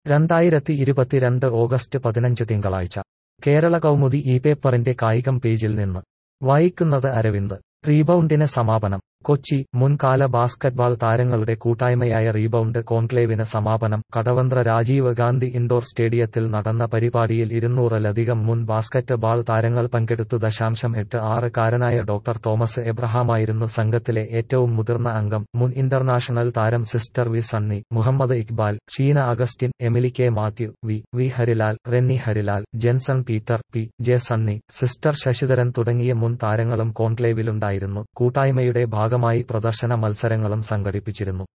രണ്ടായിരത്തി ഇരുപത്തിരണ്ട് ഓഗസ്റ്റ് പതിനഞ്ച് തിങ്കളാഴ്ച കേരള കൗമുദി ഈ പേപ്പറിന്റെ കായികം പേജിൽ നിന്ന് വായിക്കുന്നത് അരവിന്ദ് റീബൗണ്ടിന് സമാപനം കൊച്ചി മുൻകാല ബാസ്കറ്റ്ബാൾ താരങ്ങളുടെ കൂട്ടായ്മയായ റീബൗണ്ട് കോൺക്ലേവിന് സമാപനം കടവന്ത്ര രാജീവ് ഗാന്ധി ഇൻഡോർ സ്റ്റേഡിയത്തിൽ നടന്ന പരിപാടിയിൽ ഇരുന്നൂറിലധികം മുൻ ബാസ്കറ്റ് ബാൾ താരങ്ങൾ പങ്കെടുത്തു ദശാംശം എട്ട് ആറ് കാരനായ ഡോക്ടർ തോമസ് എബ്രഹാമായിരുന്നു സംഘത്തിലെ ഏറ്റവും മുതിർന്ന അംഗം മുൻ ഇന്റർനാഷണൽ താരം sister V Sunny Muhammad Iqbal Sheena Augustine Emily K Mathew V V Harilal Renny Harilal Jenson Peter P J Sunny sister Sasidharan തുടങ്ങിയ മുൻ താരങ്ങളും കോൺക്ലേവിലുണ്ടായിരുന്നു കൂട്ടായ്മയുടെ ഭാഗമായി പ്രദർശന മത്സരങ്ങളും സംഘടിപ്പിച്ചിരുന്നു